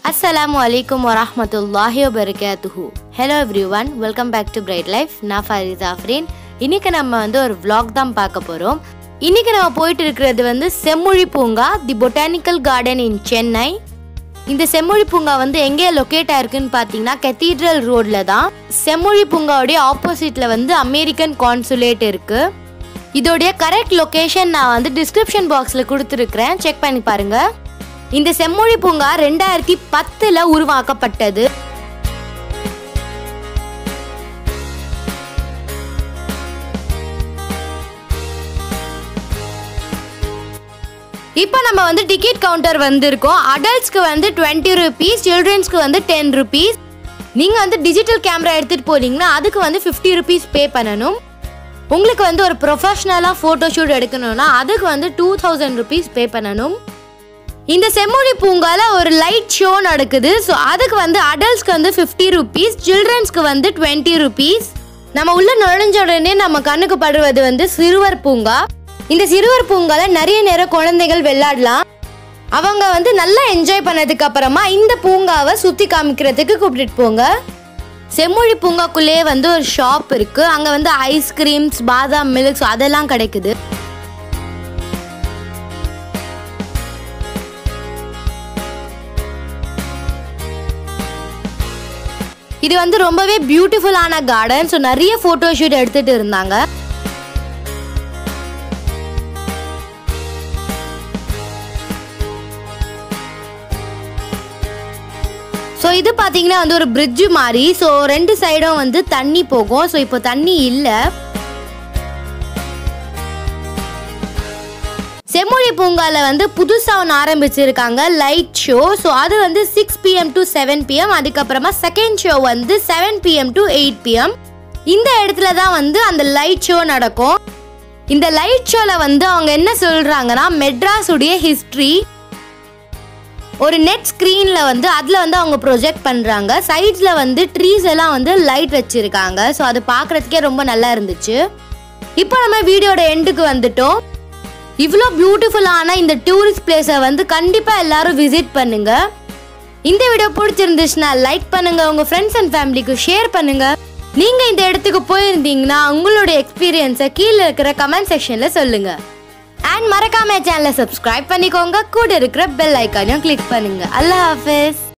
அஸ்ஸலாமு அலைக்கும் வரஹ்மத்துல்லாஹி வபரகாத்துஹு hello everyone welcome back to Bright Life நான் ஃபரிஸ் ஆஃப்ரீன் இன்னைக்கு நம்ம வந்து ஒரு vlog தான் பார்க்க போகிறோம் இன்னைக்கு நம்ம போயிட்டு இருக்கிறது வந்து Semmozhi Poonga the botanical garden in Chennai இந்த செம்மொழி பூங்கா வந்து எங்கே லொக்கேட் ஆயிருக்குன்னு பார்த்தீங்கன்னா கெத்தீட்ரல் ரோட்ல தான் செம்மொழி பூங்காவுடைய ஆப்போசிட்ல வந்து அமெரிக்கன் கான்சுலேட் இருக்கு இதோடைய கரெக்ட் லொகேஷன் நான் வந்து டிஸ்கிரிப்ஷன் பாக்ஸில் கொடுத்துருக்கிறேன் செக் பண்ணி பாருங்க இந்த செம்மொழி பூங்கா ரெண்டாயிரத்தி பத்தில் உருவாக்கப்பட்டது இப்போ நம்ம வந்து டிக்கெட் கவுண்டர் வந்திருக்கோம் அடல்ட்ஸ்க்கு வந்து டுவெண்ட்டி ருபீஸ் சில்ட்ரன்ஸ்க்கு வந்து டென் ருபீஸ் நீங்கள் வந்து டிஜிட்டல் கேமரா எடுத்துகிட்டு போனீங்கன்னா அதுக்கு வந்து ஃபிஃப்டி ருபீஸ் பே பண்ணணும் உங்களுக்கு வந்து ஒரு ப்ரொஃபஷ்னலாக ஃபோட்டோ ஷூட் எடுக்கணும்னா அதுக்கு வந்து டூ தௌசண்ட் ருபீஸ் பே பண்ணணும் இந்த செம்மொழி பூங்கால ஒரு லைட் ஷோ நடக்குது ஸோ அதுக்கு வந்து அடல்ட்ஸ்க்கு வந்து ஃபிஃப்டி ருபீஸ் சில்ட்ரன்ஸ்க்கு வந்து டுவெண்ட்டி ருபீஸ் நம்ம உள்ள நுழைஞ்ச உடனே நம்ம கண்ணுக்கு படுவது வந்து சிறுவர் பூங்கா இந்த சிறுவர் பூங்கால நிறைய நேரம் குழந்தைகள் விளையாடலாம் அவங்க வந்து நல்லா என்ஜாய் பண்ணதுக்கு அப்புறமா இந்த பூங்காவை சுத்தி காமிக்கிறதுக்கு கூப்பிட்டுட்டு போங்க செம்மொழி பூங்காக்குள்ளேயே வந்து ஒரு ஷாப் இருக்கு அங்க வந்து ஐஸ்கிரீம்ஸ் பாதாம் மில்க்ஸ் அதெல்லாம் கிடைக்குது இது வந்து ரொம்பவே பியூட்டிஃபுல்லான கார்டன் ஸோ நிறைய ஃபோட்டோ ஷூட் எடுத்துட்டு இருந்தாங்க ஸோ இது பார்த்தீங்கன்னா வந்து ஒரு bridge மாதிரி ஸோ ரெண்டு சைடும் வந்து தண்ணி போகும் ஸோ இப்போ தண்ணி இல்லை செம்மொழி பூங்கால வந்து புதுசாக ஒன்று ஆரம்பிச்சிருக்காங்க லைட் ஷோ ஸோ அது வந்து six PM to seven PM அதுக்கப்புறமா செகண்ட் ஷோ வந்து seven PM to eight PM இந்த இடத்துல தான் வந்து அந்த லைட் ஷோ நடக்கும் இந்த லைட் ஷோல வந்து அவங்க என்ன சொல்றாங்கன்னா மெட்ராஸ் உடைய ஹிஸ்ட்ரி ஒரு நெட் ஸ்க்ரீனில் வந்து அதில் வந்து அவங்க ப்ரொஜெக்ட் பண்ணுறாங்க சைட்ஸில் வந்து ட்ரீஸ் எல்லாம் வந்து லைட் வச்சுருக்காங்க ஸோ அது பார்க்குறதுக்கே ரொம்ப நல்லா இருந்துச்சு இப்போ நம்ம வீடியோட எண்டுக்கு வந்துட்டோம் இவ்வளோ பியூட்டிஃபுல்லான இந்த டூரிஸ்ட் பிளேஸை வந்து கண்டிப்பாக எல்லாரும் விசிட் பண்ணுங்க இந்த வீடியோ பிடிச்சிருந்துச்சுன்னா லைக் பண்ணுங்க உங்க ஃப்ரெண்ட்ஸ் அண்ட் ஃபேமிலிக்கு ஷேர் பண்ணுங்க நீங்க இந்த இடத்துக்கு போயிருந்தீங்கன்னா உங்களுடைய எக்ஸ்பீரியன்ஸை கீழே இருக்கிற கமெண்ட் செக்ஷன்ல சொல்லுங்க அண்ட் மறக்காம சேனலை சப்ஸ்கிரைப் பண்ணிக்கோங்க கூட இருக்கிற பெல் ஐக்கானையும் கிளிக் பண்ணுங்க அல்லாஹ் ஹாஃபிஸ்